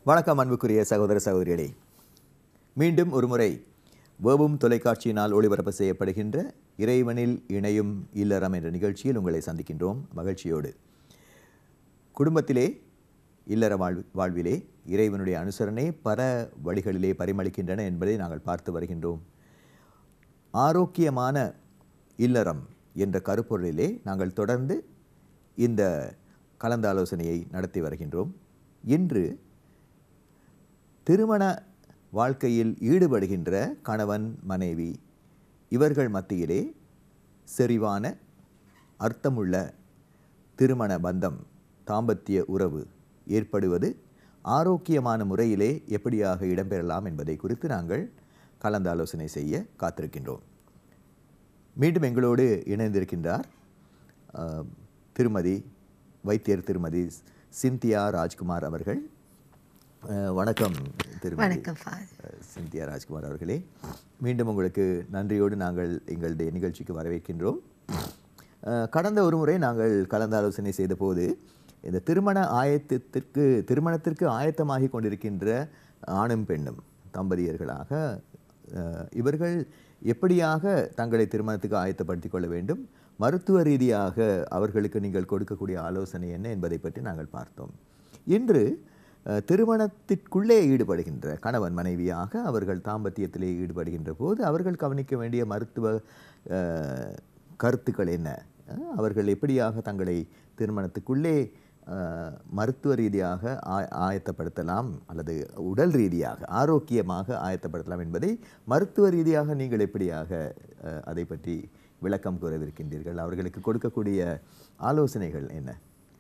வணக்கம் அன்புக்குரிய சகோதர சகோதரிகளே மீண்டும் ஒருமுறை வேவும் தொலைக்காட்சியினால் ஒளிபரப்பு செய்யப்படுகின்ற இறைவனில் இணையும் இல்லறம் என்ற நிகழ்ச்சியில் உங்களை சந்திக்கின்றோம் மகிழ்ச்சியோடு குடும்பத்திலே இல்லற வாழ் வாழ்விலே இறைவனுடைய அனுசரணை பல வழிகளிலே பரிமளிக்கின்றன என்பதை நாங்கள் பார்த்து வருகின்றோம் ஆரோக்கியமான இல்லறம் என்ற கருப்பொருளிலே நாங்கள் தொடர்ந்து இந்த கலந்தாலோசனையை நடத்தி வருகின்றோம் இன்று திருமண வாழ்க்கையில் ஈடுபடுகின்ற கணவன் மனைவி இவர்கள் மத்தியிலே செறிவான அர்த்தமுள்ள திருமண பந்தம் தாம்பத்திய உறவு ஏற்படுவது ஆரோக்கியமான முறையிலே எப்படியாக இடம்பெறலாம் என்பதை குறித்து நாங்கள் கலந்தாலோசனை செய்ய காத்திருக்கின்றோம் மீண்டும் எங்களோடு இணைந்திருக்கின்றார் அஹ், திருமதி வைத்தியர் திருமதி சிந்தியா ராஜ்குமார் அவர்கள் அஹ், வணக்கம் திருமதி வணக்கம் ஃபாதர் அஹ், சிந்தியா ராஜ்குமார் அவர்களே மீண்டும் உங்களுக்கு நன்றியோடு நாங்கள் எங்களுடைய நிகழ்ச்சிக்கு வரவேற்கின்றோம் அஹ், கடந்த ஒரு முறை நாங்கள் கலந்தாலோசனை செய்தபோது இந்த திருமண ஆயத்தத்திற்கு திருமணத்திற்கு ஆயத்தமாகி கொண்டிருக்கின்ற ஆணும் பெண்ணும் தம்பதியர்களாக அஹ், இவர்கள் எப்படியாக தங்களை திருமணத்துக்கு ஆயத்தப்படுத்திக் கொள்ள வேண்டும் மருத்துவ ரீதியாக அவர்களுக்கு நீங்கள் கொடுக்கக்கூடிய ஆலோசனை என்ன என்பதை பற்றி நாங்கள் பார்த்தோம் இன்று அஹ், திருமணத்திற்குள்ளே ஈடுபடுகின்ற கணவன் மனைவியாக அவர்கள் தாம்பத்தியத்திலே ஈடுபடுகின்ற போது அவர்கள் கவனிக்க வேண்டிய மருத்துவ அஹ், கருத்துக்கள் என்ன அஹ், அவர்கள் எப்படியாக தங்களை திருமணத்துக்குள்ளே அஹ், மருத்துவ ரீதியாக ஆ- ஆயத்தப்படுத்தலாம் அல்லது உடல் ரீதியாக ஆரோக்கியமாக ஆயத்தப்படுத்தலாம் என்பதை மருத்துவ ரீதியாக நீங்கள் எப்படியாக அஹ், அதை பற்றி விளக்கம் கூறவிருக்கின்றீர்கள் அவர்களுக்கு கொடுக்கக்கூடிய ஆலோசனைகள் என்ன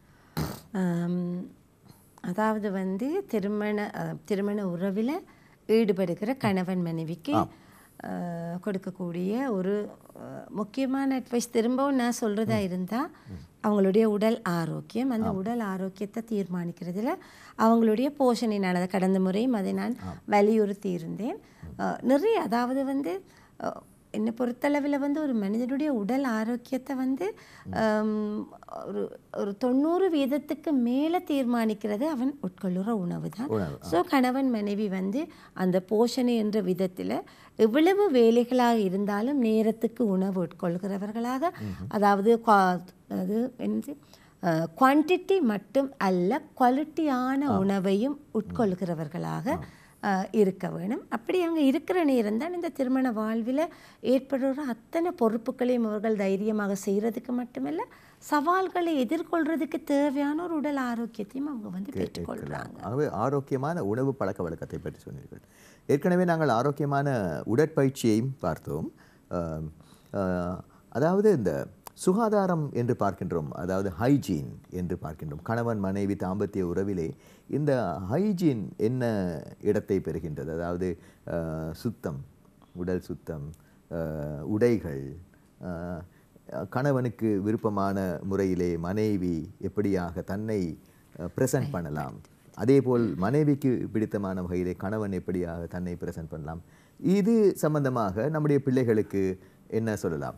ஆம், அதாவது வந்து திருமண அஹ், திருமண உறவில் ஈடுபடுகிற கணவன் மனைவிக்கு அஹ், கொடுக்கக்கூடிய ஒரு அஹ், முக்கியமான அட்வைஸ் திரும்பவும் நான் சொல்கிறதா இருந்தால் அவங்களுடைய உடல் ஆரோக்கியம் அந்த உடல் ஆரோக்கியத்தை தீர்மானிக்கிறதுல அவங்களுடைய போஷணையினால் அதை கடந்த முறையும் அதை நான் வலியுறுத்தி இருந்தேன் அஹ், நிறைய அதாவது வந்து அஹ், என்னை பொறுத்தளவில் வந்து ஒரு மனிதனுடைய உடல் ஆரோக்கியத்தை வந்து ஆம், ஒரு ஒரு தொண்ணூறு வீதத்துக்கு மேலே தீர்மானிக்கிறது அவன் உட்கொள்ளுற உணவு தான் உணவு, ஸோ கணவன் மனைவி வந்து அந்த போஷணை என்ற விதத்தில் எவ்வளவு வேலைகளாக இருந்தாலும் நேரத்துக்கு உணவு உட்கொள்கிறவர்களாக அதாவது குவா- அது என்ன குவான்டிட்டி மட்டும் அல்ல குவாலிட்டியான உணவையும் உட்கொள்கிறவர்களாக அஹ், இருக்க வேணும் அப்படி அவங்க இருக்கிற நேரம் தான் இந்த திருமண வாழ்வில் ஏற்படுற அத்தனை பொறுப்புகளையும் அவர்கள் தைரியமாக செய்கிறதுக்கு மட்டுமல்ல சவால்களை எதிர்கொள்றதுக்கு தேவையான ஒரு உடல் ஆரோக்கியத்தையும் அவங்க வந்து பெற்றுக்கொள்கிறாங்க ஆகவே ஆரோக்கியமான உணவு பழக்க வழக்கத்தை பற்றி சொன்னீர்கள் ஏற்கனவே நாங்கள் ஆரோக்கியமான உடற்பயிற்சியையும் பார்த்தோம் ஆம், ஆ, அதாவது இந்த சுகாதாரம் என்று பார்க்கின்றோம் அதாவது ஹைஜீன் என்று பார்க்கின்றோம் கணவன் மனைவி தாம்பத்திய உறவிலே இந்த ஹைஜீன் என்ன இடத்தை பெறுகின்றது அதாவது ஆ, சுத்தம் உடல் சுத்தம் ஆ, உடைகள் ஆ, கணவனுக்கு விருப்பமான முறையிலே மனைவி எப்படியாக தன்னை ப்ரெசன்ட் பண்ணலாம் அதேபோல் மனைவிக்கு பிடித்தமான வகையிலே கணவன் எப்படியாக தன்னை ப்ரெசன்ட் பண்ணலாம் இது சம்பந்தமாக நம்முடைய பிள்ளைகளுக்கு என்ன சொல்லலாம்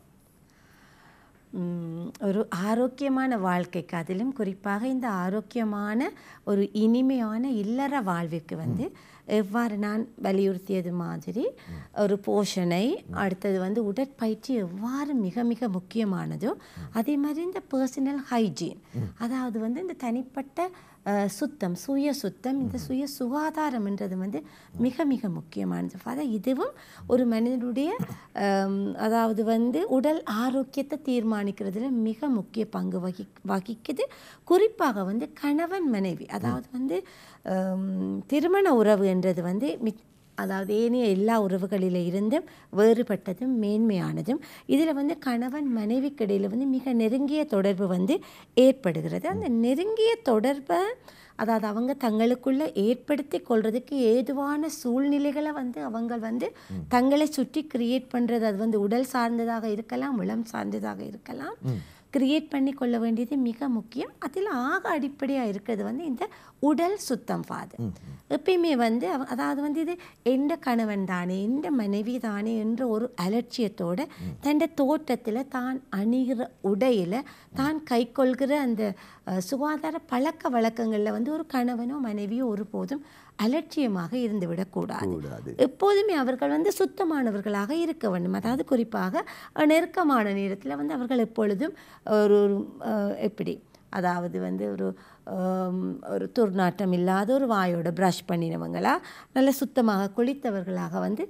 ம், ஒரு ஆரோக்கியமான வாழ்க்கைக்கு அதிலும் குறிப்பாக இந்த ஆரோக்கியமான ஒரு இனிமையான இல்லற வாழ்விற்கு வந்து எவ்வாறு நான் வலியுறுத்தியது மாதிரி ஒரு போஷணை அடுத்தது வந்து உடற்பயிற்சி எவ்வாறு மிக மிக முக்கியமானதோ அதே மாதிரி இந்த பர்சனல் ஹைஜீன் அதாவது வந்து இந்த தனிப்பட்ட அஹ், சுத்தம் சுய சுத்தம் இந்த சுய சுகாதாரம்ன்றது வந்து மிக மிக முக்கியமானது அதை இதுவும் ஒரு மனிதனுடைய அம், அதாவது வந்து உடல் ஆரோக்கியத்தை தீர்மானிக்கிறதுல மிக முக்கிய பங்கு வகி வகிக்குது குறிப்பாக வந்து கணவன் மனைவி அதாவது வந்து அம், திருமண உறவு என்றது வந்து மிக் அதாவது ஏனைய எல்லா உறவுகளில் இருந்தும் வேறுபட்டதும் மேன்மையானதும் இதில் வந்து கணவன் மனைவிக்கு இடையில வந்து மிக நெருங்கிய தொடர்பு வந்து ஏற்படுகிறது அந்த நெருங்கிய தொடர்பை அதாவது அவங்க தங்களுக்குள்ள ஏற்படுத்தி கொள்றதுக்கு ஏதுவான சூழ்நிலைகளை வந்து அவங்க வந்து தங்களை சுற்றி கிரியேட் பண்ணுறது அது வந்து உடல் சார்ந்ததாக இருக்கலாம் உளம் சார்ந்ததாக இருக்கலாம் கிரியேட் பண்ணி கொள்ள வேண்டியது மிக முக்கியம் அதில் ஆக அடிப்படையாக இருக்கிறது வந்து இந்த உடல் சுத்தம் ஃபாது எப்பயுமே வந்து அவ- அதாவது வந்து இது எந்த கணவன் தானே எந்த மனைவி தானே என்ற ஒரு அலட்சியத்தோட தன் தோட்டத்தில் தான் அணிகிற உடையில் தான் கைக்கொள்கிற அந்த அஹ், சுகாதார பழக்க வழக்கங்களில் வந்து ஒரு கணவனோ மனைவியோ ஒருபோதும் அலட்சியமாக இருந்துவிடக்கூடாது கூடாது எப்போதுமே அவர்கள் வந்து சுத்தமானவர்களாக இருக்க வேண்டும் அதாவது குறிப்பாக அஹ், நெருக்கமான நேரத்தில் வந்து அவர்கள் எப்பொழுதும் ஒரு ஒரு, அஹ், எப்படி அதாவது வந்து ஒரு ஆம், ஒரு துர்நாற்றம் இல்லாத ஒரு வாயோட ப்ரஷ் பண்ணினவங்களா நல்ல சுத்தமாக குளித்தவர்களாக வந்து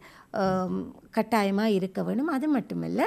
கட்டாயமாக இருக்க வேணும் அது மட்டுமல்ல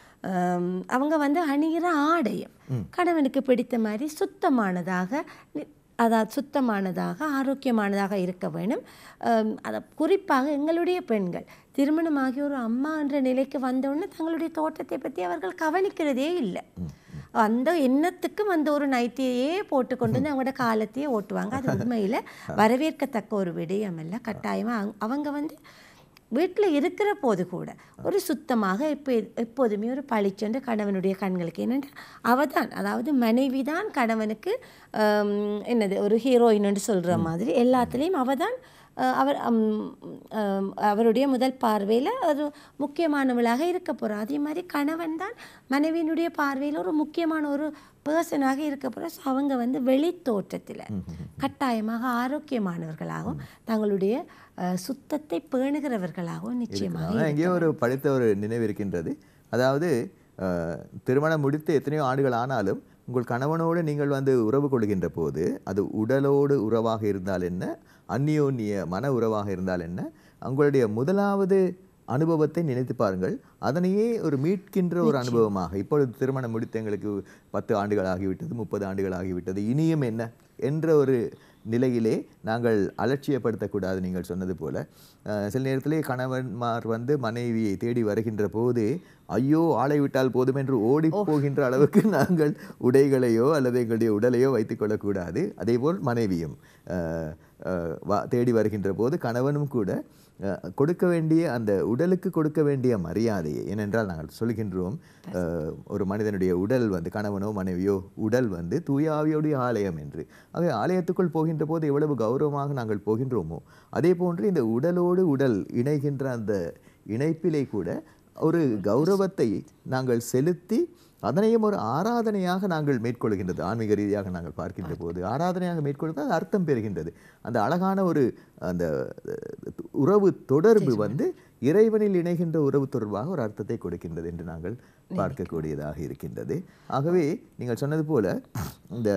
ஆம், அவங்க வந்து அணிகிற ஆடையம் கணவனுக்கு பிடித்த மாதிரி சுத்தமானதாக நி- அதாவது சுத்தமானதாக ஆரோக்கியமானதாக இருக்க வேணும் ஆம், அதை குறிப்பாக எங்களுடைய பெண்கள் திருமணமாகி ஒரு அம்மா என்ற நிலைக்கு வந்தவுடனே தங்களுடைய தோட்டத்தை பற்றி அவர்கள் கவனிக்கிறதே இல்லை அந்த எண்ணத்துக்கும் அந்த ஒரு நைட்டியையே போட்டுக்கொண்டு வந்து அவங்களோட காலத்தையே ஓட்டுவாங்க அது உண்மையில் வரவேற்கத்தக்க ஒரு விடயம் அல்ல கட்டாயமாக அவங்க வந்து வீட்டில் இருக்கிற போது கூட ஒரு சுத்தமாக எப்போ எப்போதுமே ஒரு பளிச்சென்று கணவனுடைய கண்களுக்கு என்னென்னா அவ தான் அதாவது மனைவி தான் கணவனுக்கு ஆம், என்னது ஒரு ஹீரோயின்னு சொல்கிற மாதிரி எல்லாத்துலேயும் அவ தான் அஹ், அவர் அம், அம், அவருடைய முதல் பார்வையில் ஒரு முக்கியமானவளாக இருக்க போகிறா அதே மாதிரி கணவன் தான் மனைவியினுடைய பார்வையில் ஒரு முக்கியமான ஒரு பர்சனாக இருக்க போகிறா ஸோ அவங்க வந்து வெளி தோற்றத்தில் கட்டாயமாக ஆரோக்கியமானவர்களாகவும் தங்களுடைய அஹ், சுத்தத்தை பேணுகிறவர்களாகவும் நிச்சயமாக ஆனா, எங்கேயோ ஒரு படித்த ஒரு நினைவு இருக்கின்றது அதாவது அஹ், திருமணம் முடித்து எத்தனையோ ஆண்டுகள் ஆனாலும் உங்கள் கணவனோடு நீங்கள் வந்து உறவு கொள்கின்ற போது அது உடலோடு உறவாக இருந்தால் என்ன அந்நியோன்னிய மன உறவாக இருந்தால் என்ன உங்களுடைய முதலாவது அனுபவத்தை நினைத்து பாருங்கள் அதனையே ஒரு மீட்கின்ற ஒரு அனுபவமாக இப்பொழுது திருமணம் முடித்து எங்களுக்கு பத்து ஆண்டுகள் ஆகிவிட்டது முப்பது ஆண்டுகள் ஆகிவிட்டது இனியும் என்ன என்ற ஒரு நிலையிலே நாங்கள் அலட்சியப்படுத்தக்கூடாது நீங்கள் சொன்னது போல அஹ், சில நேரத்திலே கணவன்மார் வந்து மனைவியை தேடி வருகின்ற போது ஐயோ ஆளை விட்டால் போதும் என்று ஓடி போகின்ற அளவுக்கு நாங்கள் உடைகளையோ அல்லது எங்களுடைய உடலையோ வைத்துக் கொள்ளக்கூடாது அதேபோல் மனைவியும் அஹ், அஹ், வா- தேடி வருகின்ற போது கணவனும் கூட அஹ், கொடுக்க வேண்டிய அந்த உடலுக்கு கொடுக்க வேண்டிய மரியாதையை ஏனென்றால் நாங்கள் சொல்கின்றோம் அஹ், ஒரு மனிதனுடைய உடல் வந்து கணவனோ மனைவியோ உடல் வந்து தூய ஆவியோடைய ஆலயம் என்று ஆகவே ஆலயத்துக்குள் போகின்ற போது எவ்வளவு கௌரவமாக நாங்கள் போகின்றோமோ அதே போன்று இந்த உடலோடு உடல் இணைகின்ற அந்த இணைப்பிலே கூட ஒரு கௌரவத்தை நாங்கள் செலுத்தி அதனையும் ஒரு ஆராதனையாக நாங்கள் மேற்கொள்கின்றது ஆன்மீக ரீதியாக நாங்கள் பார்க்கின்ற போது ஆராதனையாக மேற்கொள்வது அது அர்த்தம் பெறுகின்றது அந்த அழகான ஒரு அந்த அஹ், உறவு தொடர்பு வந்து இறைவனில் இணைகின்ற உறவு தொடர்பாக ஒரு அர்த்தத்தை கொடுக்கின்றது என்று நாங்கள் பார்க்கக்கூடியதாக இருக்கின்றது ஆகவே நீங்கள் சொன்னது போல இந்த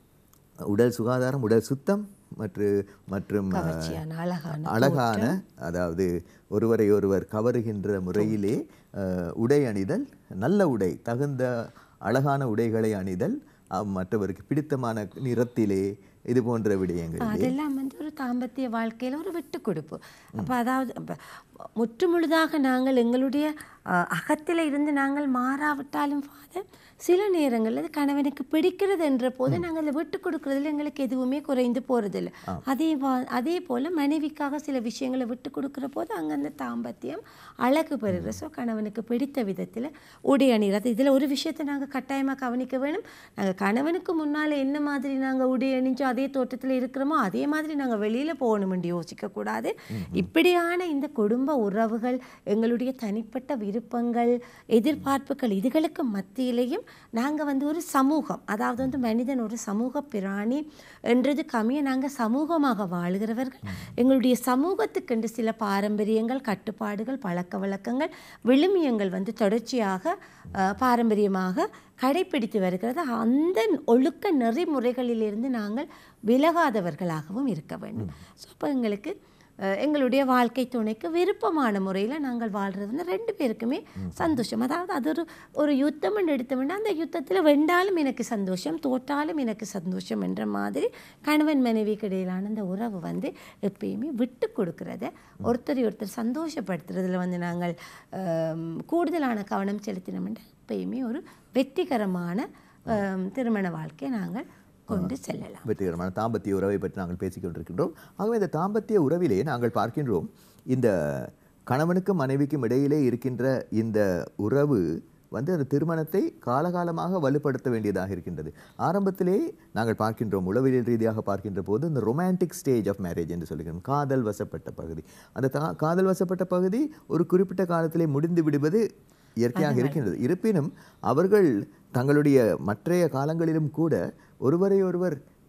உடல் சுகாதாரம் உடல் சுத்தம் மற்றும் மற்றும் அஹ், கவர்ச்சியான அழகான அழகான அதாவது ஒருவரை ஒருவர் கவருகின்ற முறையிலே அஹ், உடை அணிதல் நல்ல உடை தகுந்த அழகான உடைகளை அணிதல் அஹ், மற்றவருக்கு பிடித்தமான நிறத்திலே இது போன்ற விடயங்கள் அதெல்லாம் வந்து ஒரு தாம்பத்திய வாழ்க்கையில் ஒரு விட்டு கொடுப்பு அப்போ அதாவது அப்ப முற்றுமுழுதாக நாங்கள் எங்களுடைய அஹ், அகத்தில இருந்து நாங்கள் மாறாவிட்டாலும் ஃபாதர் சில நேரங்களில் அது கணவனுக்கு பிடிக்கிறது என்ற போது நாங்கள் அதை விட்டு கொடுக்கறதுல எங்களுக்கு எதுவுமே குறைந்து போகிறதில்ல அதே வா- அதே போல் மனைவிக்காக சில விஷயங்களை விட்டு கொடுக்குற போது அங்கே அந்த தாம்பத்தியம் அழகு பெறுகிற ஸோ கணவனுக்கு பிடித்த விதத்தில் உடை அணிகிறது இதில் ஒரு விஷயத்தை நாங்கள் கட்டாயமாக கவனிக்க வேணும் நாங்கள் கணவனுக்கு முன்னால் என்ன மாதிரி நாங்கள் உடை அணிஞ்சோ அதே தோட்டத்தில் இருக்கிறோமோ அதே மாதிரி நாங்கள் வெளியில் போகணுமென்று யோசிக்கக்கூடாது இப்படியான இந்த குடும்ப உறவுகள் எங்களுடைய தனிப்பட்ட விருப்பங்கள் எதிர்பார்ப்புகள் இதுகளுக்கு மத்தியிலையும் நாங்கள் வந்து ஒரு சமூகம் அதாவது வந்து மனிதன் ஒரு சமூக பிராணி என்றது கம்மிய நாங்கள் சமூகமாக வாழுகிறவர்கள் எங்களுடைய சமூகத்துக்கென்று சில பாரம்பரியங்கள் கட்டுப்பாடுகள் பழக்க வழக்கங்கள் விழுமியங்கள் வந்து தொடர்ச்சியாக அஹ், பாரம்பரியமாக கடைப்பிடித்து வருகிறது அந்த ஒழுக்க நெறிமுறைகளிலிருந்து நாங்கள் விலகாதவர்களாகவும் இருக்க வேண்டும் ஸோ அப்போ எங்களுக்கு அஹ், எங்களுடைய வாழ்க்கை துணைக்கு விருப்பமான முறையில் நாங்கள் வாழ்கிறது வந்து ரெண்டு பேருக்குமே சந்தோஷம் அதாவது அது ஒரு ஒரு யுத்தம் எடுத்தோம்னா அந்த யுத்தத்தில் வெண்டாலும் எனக்கு சந்தோஷம் தோற்றாலும் எனக்கு சந்தோஷம் என்ற மாதிரி கணவன் மனைவிக்கு இடையிலான அந்த உறவு வந்து எப்பயுமே விட்டு கொடுக்கறத ஒருத்தரை ஒருத்தர் சந்தோஷப்படுத்துறதுல வந்து நாங்கள் ஆம், கூடுதலான கவனம் செலுத்தினோம்னா எப்பயுமே ஒரு வெற்றிகரமான ஆம், திருமண வாழ்க்கையை நாங்கள் கொண்டு செல்லலாம் வெற்றிகரமான தாம்பத்திய உறவை பற்றி நாங்கள் பேசிக் கொண்டிருக்கின்றோம் ஆகவே இந்த தாம்பத்திய உறவிலே நாங்கள் பார்க்கின்றோம் இந்த கணவனுக்கும் மனைவிக்கும் இடையிலே இருக்கின்ற இந்த உறவு வந்து அந்த திருமணத்தை காலகாலமாக வலுப்படுத்த வேண்டியதாக இருக்கின்றது ஆரம்பத்திலே நாங்கள் பார்க்கின்றோம் உளவியல் ரீதியாக பார்க்கின்ற போது இந்த ரொமான்டிக் ஸ்டேஜ் ஆஃப் மேரேஜ் என்று சொல்லுகிறோம் காதல் வசப்பட்ட பகுதி அந்த தா- காதல் வசப்பட்ட பகுதி ஒரு குறிப்பிட்ட காலத்திலே முடிந்து விடுவது இயற்கையாக இருக்கின்றது இருப்பினும் அவர்கள் தங்களுடைய மற்றைய காலங்களிலும் கூட ஒருவரை ஒருவர்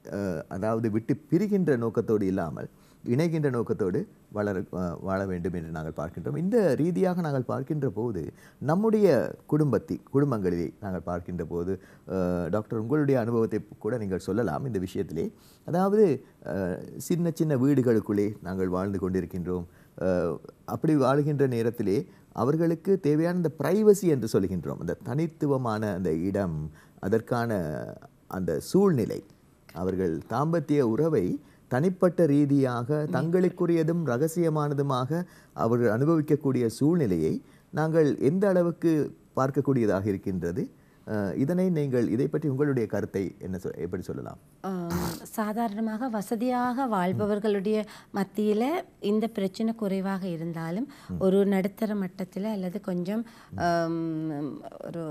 அஹ், அதாவது விட்டு பிரிகின்ற நோக்கத்தோடு இல்லாமல் இணைகின்ற நோக்கத்தோடு வளர அஹ், வாழ வேண்டும் என்று நாங்கள் பார்க்கின்றோம் இந்த ரீதியாக நாங்கள் பார்க்கின்ற போது நம்முடைய குடும்பத்தை குடும்பங்களிலே நாங்கள் பார்க்கின்ற போது அஹ், டாக்டர் உங்களுடைய அனுபவத்தை கூட நீங்கள் சொல்லலாம் இந்த விஷயத்திலே அதாவது அஹ், சின்ன சின்ன வீடுகளுக்குள்ளே நாங்கள் வாழ்ந்து கொண்டிருக்கின்றோம் அஹ், அப்படி வாழுகின்ற நேரத்திலே அவர்களுக்கு தேவையான இந்த பிரைவசி என்று சொல்கின்றோம் அந்த தனித்துவமான அந்த இடம் அதற்கான அந்த சூழ்நிலை அவர்கள் தாம்பத்திய உறவை தனிப்பட்ட ரீதியாக தங்களுக்குரியதும் ரகசியமானதுமாக அவர்கள் அனுபவிக்கக்கூடிய சூழ்நிலையை நாங்கள் எந்த அளவுக்கு பார்க்கக்கூடியதாக இருக்கின்றது அஹ், இதனை நீங்கள் இதை பற்றி உங்களுடைய கருத்தை என்ன சொ- எப்படி சொல்லலாம் ஆம், சாதாரணமாக வசதியாக வாழ்பவர்களுடைய மத்தியில் இந்த பிரச்சனை குறைவாக இருந்தாலும் ஒரு நடுத்தர மட்டத்தில் அல்லது கொஞ்சம் ஆம், ஒரு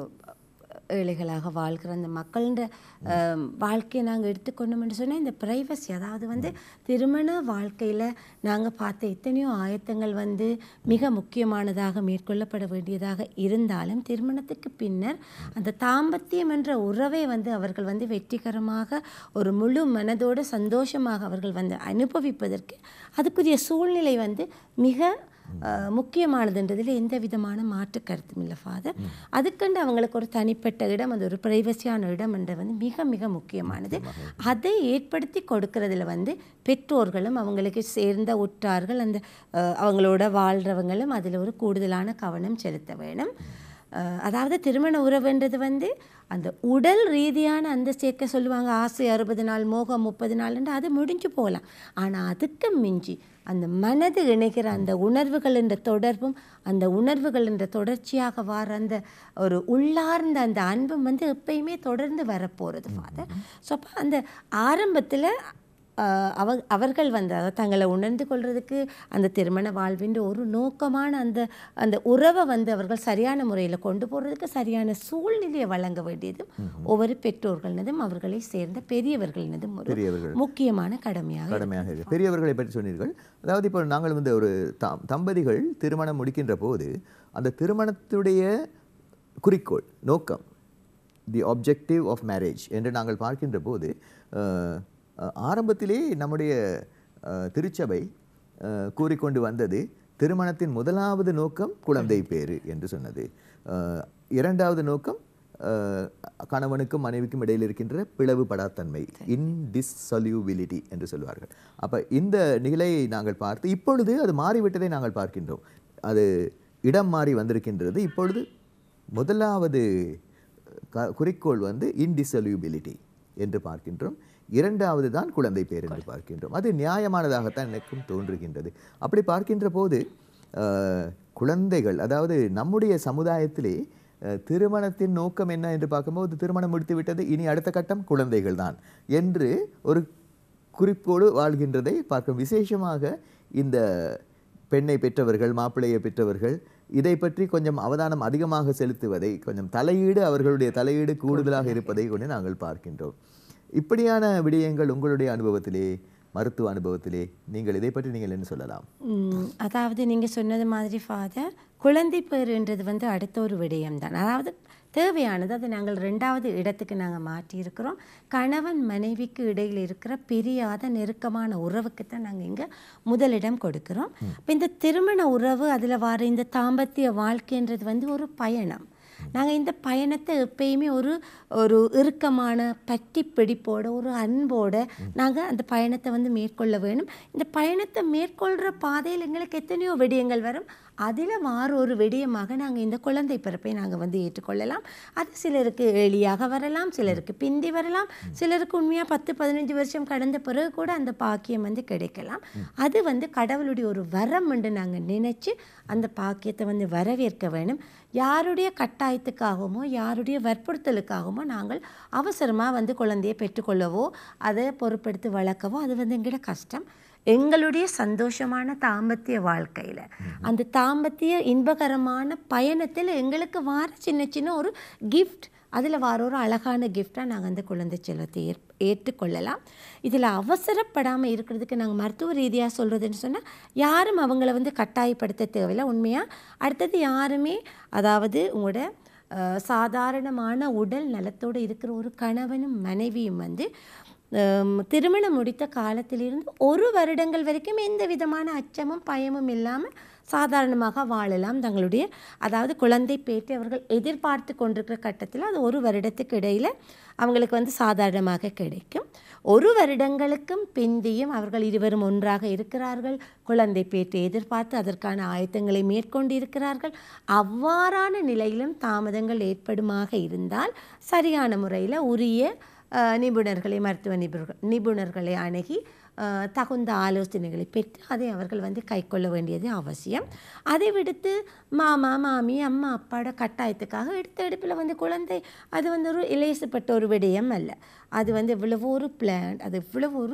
ஏழைகளாக வாழ்கிற அந்த மக்களோட ஆம், வாழ்க்கையை நாங்கள் எடுத்துக்கொண்டோம்னு சொன்னால் இந்த ப்ரைவசி அதாவது வந்து திருமண வாழ்க்கையில் நாங்கள் பார்த்த எத்தனையோ ஆயத்தங்கள் வந்து மிக முக்கியமானதாக மேற்கொள்ளப்பட வேண்டியதாக இருந்தாலும் திருமணத்துக்கு பின்னர் அந்த தாம்பத்தியம் என்ற உறவை வந்து அவர்கள் வந்து வெற்றிகரமாக ஒரு முழு மனதோடு சந்தோஷமாக அவர்கள் வந்து அனுபவிப்பதற்கு அதுக்குரிய சூழ்நிலை வந்து மிக அஹ், முக்கியமானதுன்றதில் எந்த விதமான மாற்று கருத்தும் இல்லை ஃபாதர் அதுக்கண்டு அவங்களுக்கு ஒரு தனிப்பட்ட இடம் அது ஒரு பிரைவசியான இடம் என்ற வந்து மிக மிக முக்கியமானது அதை ஏற்படுத்தி கொடுக்கறதுல வந்து பெற்றோர்களும் அவங்களுக்கு சேர்ந்த உற்றார்கள் அந்த அஹ், அவங்களோட வாழ்கிறவங்களும் அதில் ஒரு கூடுதலான கவனம் செலுத்த வேணும் அஹ், அதாவது திருமண உறவுன்றது வந்து அந்த உடல் ரீதியான அந்த சேர்க்க சொல்லுவாங்க ஆசை அறுபது நாள் மோகம் முப்பது நாள்ன்ட்டு அது முடிஞ்சு போகலாம் ஆனால் அதுக்கு மிஞ்சி அந்த மனது இணைகிற அந்த உணர்வுகள் என்ற தொடர்பும் அந்த உணர்வுகள் என்ற தொடர்ச்சியாக வர அந்த ஒரு உள்ளார்ந்த அந்த அன்பும் வந்து எப்பயுமே தொடர்ந்து வரப்போகிறது ஃபாதர் ஸோ அப்போ அந்த ஆரம்பத்தில் அவ அவர்கள் வந்து அதாவது தங்களை உணர்ந்து கொள்றதுக்கு அந்த திருமண வாழ்வின் ஒரு நோக்கமான அந்த அந்த உறவை வந்து அவர்கள் சரியான முறையில் கொண்டு போகிறதுக்கு சரியான சூழ்நிலையை வழங்க வேண்டியதும் ஒவ்வொரு பெற்றோர்களினதும் அவர்களை சேர்ந்த பெரியவர்களினதும் ஒரு பெரியவர்கள் முக்கியமான கடமையாக கடமையாக இருக்கு பெரியவர்களை பற்றி சொன்னீர்கள் அதாவது இப்போ நாங்கள் வந்து ஒரு தம் தம்பதிகள் திருமணம் முடிக்கின்ற போது அந்த திருமணத்துடைய குறிக்கோள் நோக்கம் தி objective ஆஃப் மேரேஜ் என்று நாங்கள் பார்க்கின்ற போது அஹ், அஹ், ஆரம்பத்திலே நம்முடைய அஹ், திருச்சபை அஹ், கூறிக்கொண்டு வந்தது திருமணத்தின் முதலாவது நோக்கம் குழந்தை பேறு என்று சொன்னது அஹ், இரண்டாவது நோக்கம் அஹ், கணவனுக்கும் மனைவிக்கும் இடையில் இருக்கின்ற பிளவுபடாத்தன்மை இன்டிஸ்சல்யூபிலிட்டி என்று சொல்வார்கள் அப்ப இந்த நிலையை நாங்கள் பார்த்து இப்பொழுது அது மாறிவிட்டதை நாங்கள் பார்க்கின்றோம் அது இடம் மாறி வந்திருக்கின்றது இப்பொழுது முதலாவது க- குறிக்கோள் வந்து இன்டிசல்யூபிலிட்டி என்று பார்க்கின்றோம் இரண்டாவது தான் குழந்தை பேர் என்று பார்க்கின்றோம் அது நியாயமானதாகத்தான் எனக்கும் தோன்றுகின்றது அப்படி பார்க்கின்ற போது அஹ், குழந்தைகள் அதாவது நம்முடைய சமுதாயத்திலே அஹ், திருமணத்தின் நோக்கம் என்ன என்று பார்க்கும்போது திருமணம் முடித்து விட்டது இனி அடுத்த கட்டம் குழந்தைகள் தான் என்று ஒரு குறிப்போடு வாழ்கின்றதை பார்க்கும் விசேஷமாக இந்த பெண்ணை பெற்றவர்கள் மாப்பிள்ளையை பெற்றவர்கள் இதை பற்றி கொஞ்சம் அவதானம் அதிகமாக செலுத்துவதை கொஞ்சம் தலையீடு அவர்களுடைய தலையீடு கூடுதலாக இருப்பதை கொண்டு நாங்கள் பார்க்கின்றோம் இப்படியான விடயங்கள் உங்களுடைய அனுபவத்திலே மருத்துவ அனுபவத்திலே நீங்கள் இதை பற்றி நீங்கள் என்ன சொல்லலாம் ம், அதாவது நீங்கள் சொன்னது மாதிரி ஃபாதர் குழந்தை பேருன்றது வந்து அடுத்த ஒரு விடயம்தான் அதாவது தேவையானது அது நாங்கள் ரெண்டாவது இடத்துக்கு நாங்கள் மாற்றியிருக்கிறோம் கணவன் மனைவிக்கு இடையில் இருக்கிற பிரியாத நெருக்கமான உறவுக்கு தான் நாங்கள் இங்கே முதலிடம் கொடுக்கிறோம் இப்போ இந்த திருமண உறவு அதில் வர இந்த தாம்பத்திய வாழ்க்கைன்றது வந்து ஒரு பயணம் நாங்கள் இந்த பயணத்தை எப்பயுமே ஒரு ஒரு இறுக்கமான பற்றி பிடிப்போட ஒரு அன்போட நாங்கள் அந்த பயணத்தை வந்து மேற்கொள்ள வேணும் இந்த பயணத்தை மேற்கொள்கிற பாதையில் எங்களுக்கு எத்தனையோ விடயங்கள் வரும் அதில் மாற ஒரு விடயமாக நாங்கள் இந்த குழந்தை பிறப்பை நாங்கள் வந்து ஏற்றுக்கொள்ளலாம் அது சிலருக்கு எளியாக வரலாம் சிலருக்கு பிந்தி வரலாம் சிலருக்கு உண்மையாக பத்து பதினஞ்சு வருஷம் கடந்த பிறகு கூட அந்த பாக்கியம் வந்து கிடைக்கலாம் அது வந்து கடவுளுடைய ஒரு வரம் என்று நாங்கள் நினைச்சு அந்த பாக்கியத்தை வந்து வரவேற்க வேணும் யாருடைய கட்டாயத்துக்காகவோ யாருடைய வற்புறுத்தலுக்காகவோ நாங்கள் அவசரமாக வந்து குழந்தையை பெற்றுக்கொள்ளவோ அதை பொறுப்பெடுத்து வளர்க்கவோ அது வந்து எங்கிட்ட கஷ்டம் எங்களுடைய சந்தோஷமான தாம்பத்திய வாழ்க்கையில் அந்த தாம்பத்திய இன்பகரமான பயணத்தில் எங்களுக்கு வார சின்ன சின்ன ஒரு கிஃப்ட் அதில் வர ஒரு அழகான கிஃப்டாக நாங்கள் அந்த குழந்தை செல்வத்தை ஏற் ஏற்றுக்கொள்ளலாம் இதில் அவசரப்படாமல் இருக்கிறதுக்கு நாங்கள் மருத்துவ ரீதியாக சொல்கிறதுன்னு சொன்னால் யாரும் அவங்கள வந்து கட்டாயப்படுத்த தேவையில்லை உண்மையாக அடுத்தது யாருமே அதாவது உங்களோட அஹ், சாதாரணமான உடல் நலத்தோடு இருக்கிற ஒரு கணவனும் மனைவியும் வந்து ஹம், திருமணம் முடித்த காலத்திலிருந்து ஒரு வருடங்கள் வரைக்கும் எந்த விதமான அச்சமும் பயமும் இல்லாமல் சாதாரணமாக வாழலாம் தங்களுடைய அதாவது குழந்தை பேட்டி அவர்கள் எதிர்பார்த்து கொண்டிருக்கிற கட்டத்தில் அது ஒரு வருடத்துக்கு இடையில் அவங்களுக்கு வந்து சாதாரணமாக கிடைக்கும் ஒரு வருடங்களுக்கும் பிந்தியும் அவர்கள் இருவரும் ஒன்றாக இருக்கிறார்கள் குழந்தை பேட்டை எதிர்பார்த்து அதற்கான ஆயத்தங்களை மேற்கொண்டு இருக்கிறார்கள் அவ்வாறான நிலையிலும் தாமதங்கள் ஏற்படுமாக இருந்தால் சரியான முறையில் உரிய அஹ், நிபுணர்களை மருத்துவ நிபுணர்கள் நிபுணர்களை அணுகி அஹ், தகுந்த ஆலோசனைகளை பெற்று அதை அவர்கள் வந்து கைக்கொள்ள வேண்டியது அவசியம் அதை விடுத்து மாமா மாமி அம்மா அப்பாட கட்டாயத்துக்காக எடுத்த எடுப்பில் வந்து குழந்தை அது வந்து ஒரு இலேசப்பட்ட ஒரு விடயம் அல்ல அது வந்து இவ்வளவு ஒரு பிளான் அது இவ்வளவு ஒரு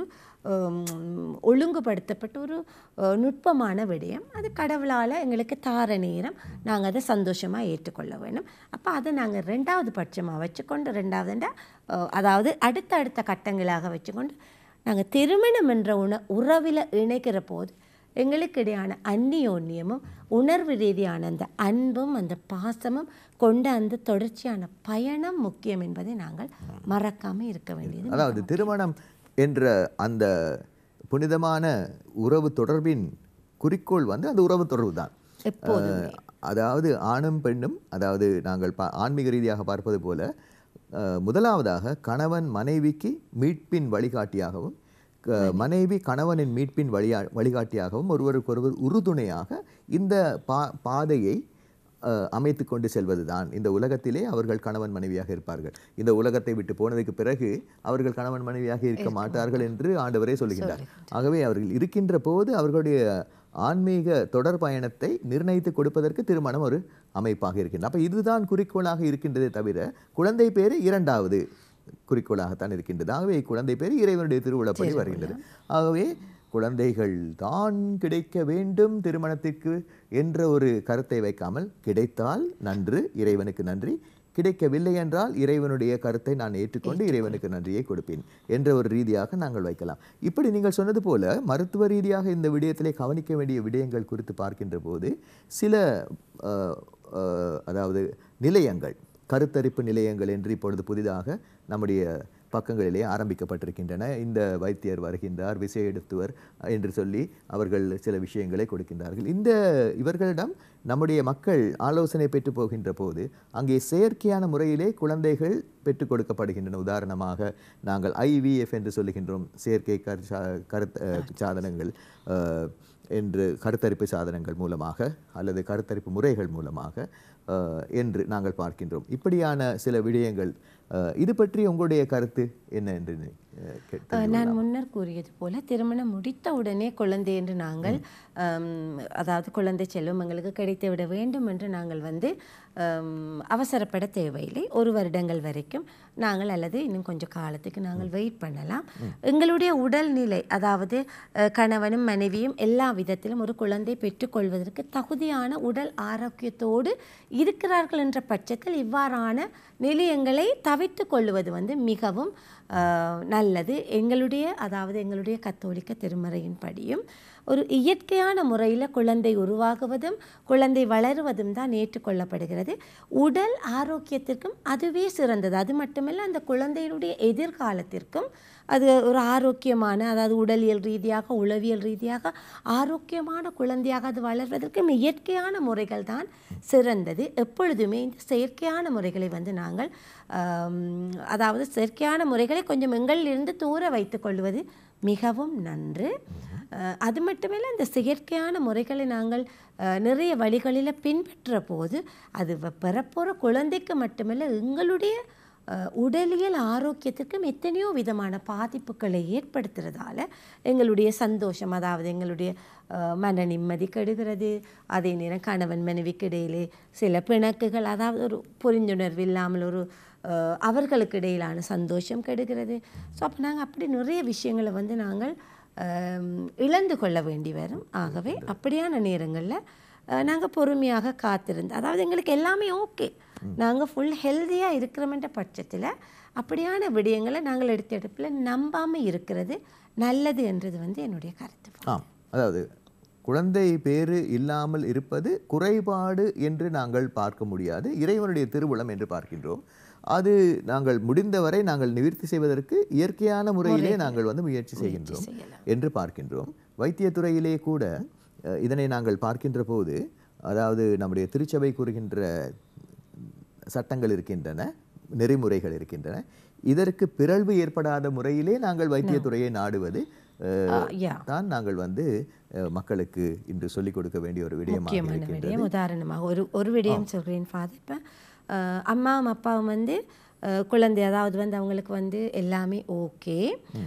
ஹம், ஒழுங்குபடுத்தப்பட்ட ஒரு அஹ், நுட்பமான விடயம் அது கடவுளால் எங்களுக்கு தார நேரம் நாங்கள் அதை சந்தோஷமாக ஏற்றுக்கொள்ள வேணும் அப்போ அதை நாங்கள் ரெண்டாவது பட்சமாக வச்சுக்கொண்டு ரெண்டாவதுண்டா அஹ், அதாவது அடுத்த அடுத்த கட்டங்களாக வச்சுக்கொண்டு நாங்கள் திருமணம் என்ற உண உறவில் இணைக்கிற போது எங்களுக்கு இடையான அந்நியோன்யமும் உணர்வு ரீதியான அந்த அன்பும் அந்த பாசமும் கொண்ட அந்த தொடர்ச்சியான பயணம் முக்கியம் என்பதை நாங்கள் மறக்காமல் இருக்க வேண்டியது அதாவது திருமணம் என்ற அந்த புனிதமான உறவு தொடர்பின் குறிக்கோள் வந்து அந்த உறவு தொடர்பு தான் எப்போதுமே. அதாவது ஆணும் பெண்ணும் அதாவது நாங்கள் பா ஆன்மீக ரீதியாக பார்ப்பது போல அஹ், முதலாவதாக கணவன் மனைவிக்கு மீட்பின் வழிகாட்டியாகவும் க- மனைவி கணவனின் மீட்பின் வழியா வழிகாட்டியாகவும் ஒருவருக்கொருவர் உறுதுணையாக இந்த பா பாதையை அஹ், அமைத்து கொண்டு செல்வதுதான் இந்த உலகத்திலே அவர்கள் கணவன் மனைவியாக இருப்பார்கள் இந்த உலகத்தை விட்டு போனதுக்கு பிறகு அவர்கள் கணவன் மனைவியாக இருக்க மாட்டார்கள் என்று ஆண்டவரே சொல்லுகின்றார் ஆகவே அவர்கள் இருக்கின்ற போது அவர்களுடைய ஆன்மீக தொடர் பயணத்தை நிர்ணயித்து கொடுப்பதற்கு திருமணம் ஒரு அமைப்பாக இருக்கின்றது அப்ப இதுதான் குறிக்கோளாக இருக்கின்றதே தவிர குழந்தை பேரு இரண்டாவது குறிக்கோளாகத்தான் இருக்கின்றது ஆகவே குழந்தை பேர் இறைவனுடைய திருவிழப்படி வருகின்றது ஆகவே குழந்தைகள் தான் கிடைக்க வேண்டும் திருமணத்திற்கு என்ற ஒரு கருத்தை வைக்காமல் கிடைத்தால் நன்று இறைவனுக்கு நன்றி கிடைக்கவில்லை என்றால் இறைவனுடைய கருத்தை நான் ஏற்றுக்கொண்டு இறைவனுக்கு நன்றியை கொடுப்பேன் என்ற ஒரு ரீதியாக நாங்கள் வைக்கலாம் இப்படி நீங்கள் சொன்னது போல மருத்துவ ரீதியாக இந்த விடயத்திலே கவனிக்க வேண்டிய விடயங்கள் குறித்து பார்க்கின்ற போது சில அஹ், அஹ், அதாவது நிலையங்கள் கருத்தரிப்பு நிலையங்கள் என்று இப்பொழுது புதிதாக நம்முடைய பக்கங்களிலே ஆரம்பிக்கப்பட்டிருக்கின்றன இந்த வைத்தியர் வருகின்றார் விசேடத்துவர் என்று சொல்லி அவர்கள் சில விஷயங்களை கொடுக்கின்றார்கள் இந்த இவர்களிடம் நம்முடைய மக்கள் ஆலோசனை பெற்று போகின்ற போது அங்கே செயற்கையான முறையிலே குழந்தைகள் பெற்றுக் கொடுக்கப்படுகின்றன உதாரணமாக நாங்கள் ஐவிஎஃப் என்று சொல்லுகின்றோம் செயற்கை கரு கருத் அஹ், சாதனங்கள் அஹ், என்று கருத்தரிப்பு சாதனங்கள் மூலமாக அல்லது கருத்தரிப்பு முறைகள் மூலமாக அஹ், என்று நாங்கள் பார்க்கின்றோம் இப்படியான சில விடயங்கள் அஹ், இது பற்றி உங்களுடைய கருத்து என்ன என்று அஹ், கேட்டு அஹ், நான் முன்னர் கூறியது போல திருமணம் முடித்த உடனே குழந்தை என்று நாங்கள் ஹம், அதாவது குழந்தை செல்வம் எங்களுக்கு கிடைத்து விட வேண்டும் என்று நாங்கள் வந்து ஹம், அவசரப்பட தேவையில்லை ஒரு வருடங்கள் வரைக்கும் நாங்கள் அல்லது இன்னும் கொஞ்சம் காலத்துக்கு நாங்கள் வெயிட் பண்ணலாம் எங்களுடைய உடல்நிலை அதாவது அஹ், கணவனும் மனைவியும் எல்லா விதத்திலும் ஒரு குழந்தை பெற்றுக்கொள்வதற்கு தகுதியான உடல் ஆரோக்கியத்தோடு இருக்கிறார்கள் என்ற பட்சத்தில் இவ்வாறான நிலையங்களை தவிர்த்து கொள்வது வந்து மிகவும் ஆஹ், நல்லது எங்களுடைய அதாவது எங்களுடைய கத்தோலிக்க திருமறையின் படியும் ஒரு இயற்கையான முறையில் குழந்தை உருவாகுவதும் குழந்தை வளருவதும் தான் ஏற்றுக்கொள்ளப்படுகிறது உடல் ஆரோக்கியத்திற்கும் அதுவே சிறந்தது அது மட்டுமல்ல அந்த குழந்தையினுடைய எதிர்காலத்திற்கும் அது ஒரு ஆரோக்கியமான அதாவது உடலியல் ரீதியாக உளவியல் ரீதியாக ஆரோக்கியமான குழந்தையாக அது வளர்வதற்கு இயற்கையான முறைகள் தான் சிறந்தது எப்பொழுதுமே இந்த செயற்கையான முறைகளை வந்து நாங்கள் ஆம், அதாவது செயற்கையான முறைகளை கொஞ்சம் எங்களிலிருந்து தூர வைத்துக் கொள்வது மிகவும் நன்று அஹ், அது மட்டுமில்லை இந்த செயற்கையான முறைகளை நாங்கள் அஹ், நிறைய வழிகளில் பின்பற்ற போது அது வ- பெறப்போகிற குழந்தைக்கு மட்டுமல்ல எங்களுடைய அஹ், உடலியல் ஆரோக்கியத்திற்கும் எத்தனையோ விதமான பாதிப்புகளை ஏற்படுத்துறதால எங்களுடைய சந்தோஷம் அதாவது எங்களுடைய அஹ், மன நிம்மதி கெடுகிறது அதே நேரம் கணவன் மனைவிக்கு இடையிலே சில பிணக்குகள் அதாவது ஒரு புரிந்துணர்வு இல்லாமல் ஒரு அஹ், அவர்களுக்கு இடையிலான சந்தோஷம் கெடுகிறது ஸோ அப்போ நாங்கள் அப்படி நிறைய விஷயங்களை வந்து நாங்கள் அஹ், இழந்து கொள்ள வேண்டி வரும் ஆகவே அப்படியான நேரங்களில் நாங்கள் பொறுமையாக காத்திருந்து அதாவது எங்களுக்கு எல்லாமே ஓகே நாங்கள் ஃபுல் ஹெல்த்தியாக இருக்கிறோமென்ற பட்சத்தில் அப்படியான விடயங்களை நாங்கள் எடுத்த எடுப்பில் நம்பாமல் இருக்கிறது நல்லது என்றது வந்து என்னுடைய கருத்து ஆம் அதாவது குழந்தை பேறு இல்லாமல் இருப்பது குறைபாடு என்று நாங்கள் பார்க்க முடியாது இறைவனுடைய திருவுளம் என்று பார்க்கின்றோம் அது நாங்கள் முடிந்தவரை நாங்கள் நிவர்த்தி செய்வதற்கு இயற்கையான முறையிலே நாங்கள் வந்து முயற்சி செய்கின்றோம் செய்யலாம். என்று பார்க்கின்றோம் வைத்தியத்துறையிலே கூட அஹ், இதனை நாங்கள் பார்க்கின்ற போது அதாவது நம்முடைய திருச்சபை கூறுகின்ற சட்டங்கள் இருக்கின்றன நெறிமுறைகள் இருக்கின்றன இதற்கு பிறழ்வு ஏற்படாத முறையிலே நாங்கள் வைத்தியத்துறையை நாடுவது அஹ், ஆ, யா தான் நாங்கள் வந்து அஹ், மக்களுக்கு இன்று சொல்லிக் கொடுக்க வேண்டிய ஒரு விடயமாக முக்கியமான இருக்கின்றது விடயம் உதாரணமாக ஒரு ஒரு விடயம் சொல்கிறேன் ஃபாதர் இப்போ அம்மாவும் அப்பாவும் வந்து அஹ், குழந்தை அதாவது வந்து அவங்களுக்கு வந்து எல்லாமே ஓகே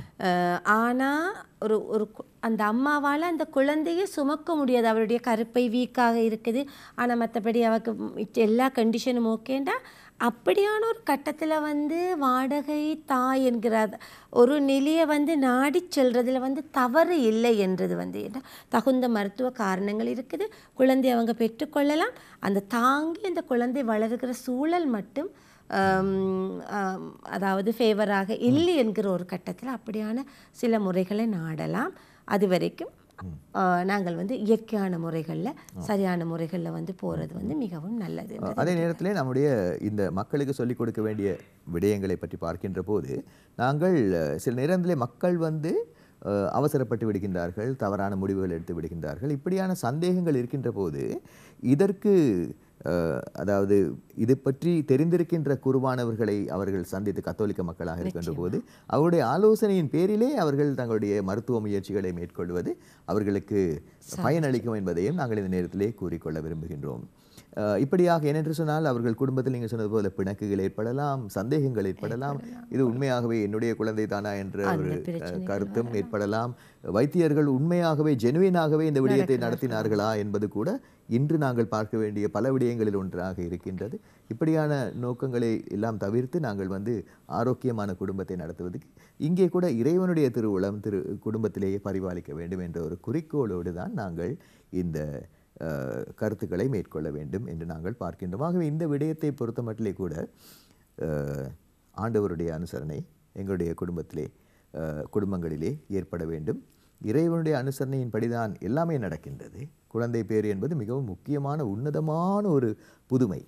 ஆனால் ஒரு ஒரு கு- அந்த அம்மாவால் அந்த குழந்தையை சுமக்க முடியாது அவருடைய கருப்பை வீக்காக இருக்குது ஆனால் மற்றபடி அவருக்கு மிச்ச எல்லா கண்டிஷனும் ஓகேண்டா அப்படியான ஒரு கட்டத்தில் வந்து வாடகை தாய் என்கிற அத- ஒரு நிலையை வந்து நாடி செல்றதுல வந்து தவறு இல்லை என்றது வந்து என்ன தகுந்த மருத்துவ காரணங்கள் இருக்குது குழந்தை அவங்க பெற்றுக்கொள்ளலாம் அந்த தாங்கி அந்த குழந்தை வளருகிற சூழல் மட்டும் ஆம், ஆம், அதாவது ஃபேவராக இல்லை என்கிற ஒரு கட்டத்தில் அப்படியான சில முறைகளை நாடலாம் அது வரைக்கும் ஆ, நாங்கள் வந்து இயற்கையான முறைகளில் சரியான முறைகளில் வந்து போகிறது வந்து மிகவும் நல்லது அதே நேரத்திலே நம்முடைய இந்த மக்களுக்கு சொல்லிக் கொடுக்க வேண்டிய விடயங்களை பற்றி பார்க்கின்ற போது நாங்கள் அஹ், சில நேரத்திலே மக்கள் வந்து அஹ், அவசரப்பட்டு விடுகின்றார்கள் தவறான முடிவுகள் எடுத்து விடுகின்றார்கள் இப்படியான சந்தேகங்கள் இருக்கின்ற போது இதற்கு அஹ், அதாவது இது பற்றி தெரிந்திருக்கின்ற குருவானவர்களை அவர்கள் சந்தித்து கத்தோலிக்க மக்களாக இருக்கின்ற போது அவருடைய ஆலோசனையின் பேரிலே அவர்கள் தங்களுடைய மருத்துவ முயற்சிகளை மேற்கொள்வது அவர்களுக்கு பயனளிக்கும் என்பதையும் நாங்கள் இந்த நேரத்திலே கூறிக்கொள்ள விரும்புகின்றோம் அஹ் இப்படியாக ஏனென்று சொன்னால் அவர்கள் குடும்பத்தில் நீங்கள் சொன்னது போல பிணக்குகள் ஏற்படலாம் சந்தேகங்கள் ஏற்படலாம் இது உண்மையாகவே என்னுடைய குழந்தை தானா என்ற ஒரு அஹ், கருத்தும் ஏற்படலாம் வைத்தியர்கள் உண்மையாகவே ஜெனுவினாகவே இந்த விடயத்தை நடத்தினார்களா என்பது கூட இன்று நாங்கள் பார்க்க வேண்டிய பல விடயங்களில் ஒன்றாக இருக்கின்றது இப்படியான நோக்கங்களை எல்லாம் தவிர்த்து நாங்கள் வந்து ஆரோக்கியமான குடும்பத்தை நடத்துவதற்கு இங்கே கூட இறைவனுடைய திருவுளம் திரு குடும்பத்திலேயே பரிபாலிக்க வேண்டும் என்ற ஒரு குறிக்கோளோடு தான் நாங்கள் இந்த அஹ், கருத்துக்களை மேற்கொள்ள வேண்டும் என்று நாங்கள் பார்க்கின்றோம் ஆகவே இந்த விடயத்தை பொறுத்த மட்டிலே கூட அஹ், ஆண்டவருடைய அனுசரணை எங்களுடைய குடும்பத்திலே அஹ், குடும்பங்களிலே ஏற்பட வேண்டும் இறைவனுடைய அனுசரணையின்படிதான் எல்லாமே நடக்கின்றது குழந்தை பேறு என்பது மிகவும் முக்கியமான உன்னதமான ஒரு புதுமை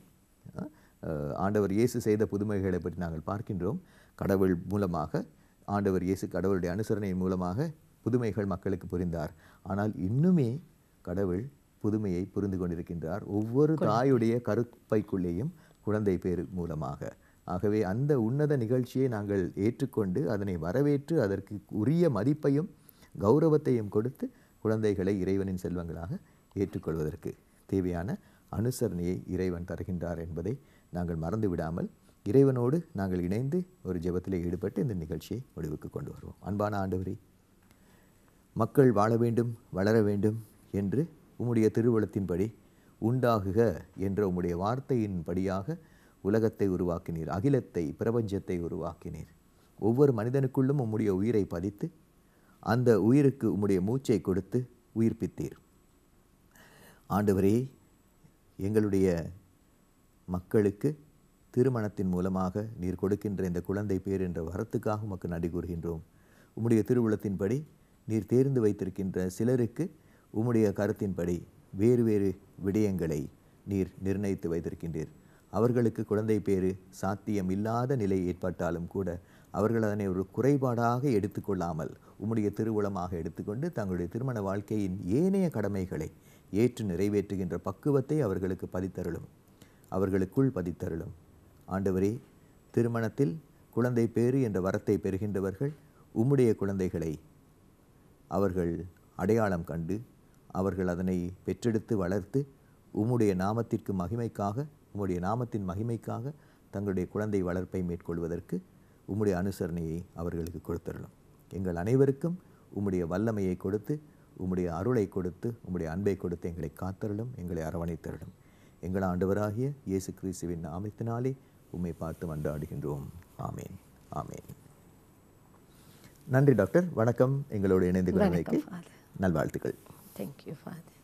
அஹ், ஆண்டவர் இயேசு செய்த புதுமைகளை பற்றி நாங்கள் பார்க்கின்றோம் கடவுள் மூலமாக ஆண்டவர் இயேசு கடவுளுடைய அனுசரணையின் மூலமாக புதுமைகள் மக்களுக்கு புரிந்தார் ஆனால் இன்னுமே கடவுள் புதுமையை புரிந்து கொண்டிருக்கின்றார் ஒவ்வொரு தாயுடைய கருப்பைக்குள்ளேயும் குழந்தை பேறு மூலமாக ஆகவே அந்த உன்னத நிகழ்ச்சியை நாங்கள் ஏற்றுக்கொண்டு அதனை வரவேற்று அதற்கு உரிய மதிப்பையும் கௌரவத்தையும் கொடுத்து குழந்தைகளை இறைவனின் செல்வங்களாக ஏற்றுக்கொள்வதற்கு தேவையான அனுசரணையை இறைவன் தருகின்றார் என்பதை நாங்கள் மறந்து விடாமல் இறைவனோடு நாங்கள் இணைந்து ஒரு ஜெபத்திலே ஈடுபட்டு இந்த நிகழ்ச்சியை முடிவுக்கு கொண்டு வருவோம் அன்பான ஆண்டவரே மக்கள் வாழ வேண்டும் வளர வேண்டும் என்று உம்முடைய திருவுளத்தின்படி உண்டாகுக என்ற உம்முடைய வார்த்தையின்படியாக உலகத்தை உருவாக்கினீர் அகிலத்தை பிரபஞ்சத்தை உருவாக்கினீர் ஒவ்வொரு மனிதனுக்குள்ளும் உம்முடைய உயிரை பதித்து அந்த உயிருக்கு உம்முடைய மூச்சை கொடுத்து உயிர்ப்பித்தீர் ஆண்டவரே எங்களுடைய மக்களுக்கு திருமணத்தின் மூலமாக நீர் கொடுக்கின்ற இந்த குழந்தை பேர் என்ற வரத்துக்காக உமக்கு நன்றி கூறுகின்றோம் உம்முடைய திருவுளத்தின்படி நீர் தேர்ந்து வைத்திருக்கின்ற சிலருக்கு உம்முடைய கருத்தின்படி வேறு வேறு விடயங்களை நீர் நிர்ணயித்து வைத்திருக்கின்றீர் அவர்களுக்கு குழந்தை பேறு சாத்தியம் இல்லாத நிலை ஏற்பட்டாலும் கூட அவர்கள் அதனை ஒரு குறைபாடாக எடுத்துக்கொள்ளாமல் உம்முடைய திருவுளமாக எடுத்துக்கொண்டு தங்களுடைய திருமண வாழ்க்கையின் ஏனைய கடமைகளை ஏற்று நிறைவேற்றுகின்ற பக்குவத்தை அவர்களுக்கு பதித்தருளும் அவர்களுக்குள் பதித்தருளும் ஆண்டவரே திருமணத்தில் குழந்தை பேறு என்ற வரத்தை பெறுகின்றவர்கள் உம்முடைய குழந்தைகளை அவர்கள் அடையாளம் கண்டு அவர்கள் அதனை பெற்றெடுத்து வளர்த்து உம்முடைய நாமத்திற்கு மகிமைக்காக உம்முடைய நாமத்தின் மகிமைக்காக தங்களுடைய குழந்தை வளர்ப்பை மேற்கொள்வதற்கு உம்முடைய அனுசரணையை அவர்களுக்கு கொடுத்தருளும் எங்கள் அனைவருக்கும் உம்முடைய வல்லமையை கொடுத்து உம்முடைய அருளை கொடுத்து உம்முடைய அன்பை கொடுத்து எங்களை காத்தருளும் எங்களை அரவணைத்தருளும் எங்கள் ஆண்டவராகிய இயேசு கிறிஸ்துவின் நாமத்தினாலே உம்மை பார்த்து மன்றாடுகின்றோம் ஆமேன் ஆமேன் நன்றி டாக்டர் வணக்கம் எங்களோடு இணைந்து கொண்டமைக்கு Father. நல்வாழ்த்துக்கள் Thank you, Father.